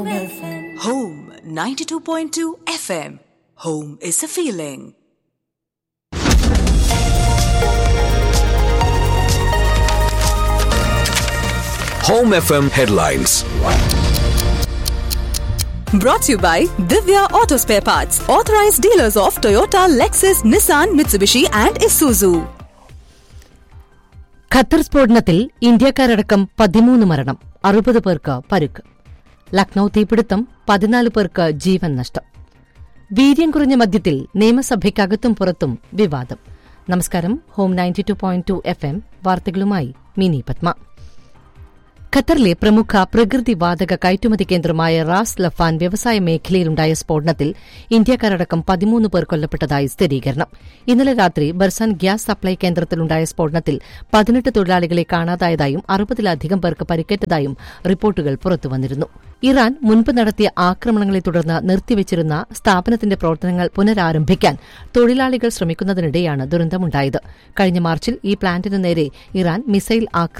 Home 92.2 FM. Home is a feeling. Home FM headlines. Brought to you by Divya Auto Spare Parts, authorized dealers of Toyota, Lexus, Nissan, Mitsubishi, and Isuzu. Qatar സ്ഫോടനത്തിൽ ഇന്ത്യക്കാരടക്കം പതിമൂന്ന് മരണം അറുപത് പേർക്ക് പരുക്ക് ലക്നൌ തീപിടുത്തം പതിനാല് പേർക്ക് ജീവൻ നഷ്ടം വീര്യം കുറഞ്ഞ മദ്യത്തിൽ നിയമസഭയ്ക്കകത്തും പുറത്തും വിവാദം നമസ്കാരം home ninety two point two F M വാർത്തകളുമായി മിനി പത്മ ഖത്തറിലെ പ്രമുഖ പ്രകൃതി വാതക കയറ്റുമതി കേന്ദ്രമായ റാസ് ലഫാൻ വ്യവസായ മേഖലയിലുണ്ടായ സ്ഫോടനത്തിൽ ഇന്ത്യക്കാരടക്കം പതിമൂന്ന് പേർ കൊല്ലപ്പെട്ടതായി സ്ഥിരീകരണം ഇന്നലെ രാത്രി ബർസാൻ ഗ്യാസ് സപ്ലൈ കേന്ദ്രത്തിലുണ്ടായ സ്ഫോടനത്തിൽ പതിനെട്ട് തൊഴിലാളികളെ കാണാതായതായും അറുപതിലധികം പേർക്ക് പരിക്കേറ്റതായും റിപ്പോർട്ടുകൾ പുറത്തുവന്നിരുന്നു ഇറാൻ മുൻപ് നടത്തിയ ആക്രമണങ്ങളെ തുടർന്ന് നിർത്തിവച്ചിരുന്ന സ്ഥാപനത്തിന്റെ പ്രവർത്തനങ്ങൾ പുനരാരംഭിക്കാൻ തൊഴിലാളികൾ ശ്രമിക്കുന്നതിനിടെയാണ് ദുരന്തമുണ്ടായത് കഴിഞ്ഞ മാർച്ചിൽ ഈ പ്ലാന്റിന് നേരെ ഇറാൻ മിസൈൽ ആക്രമണം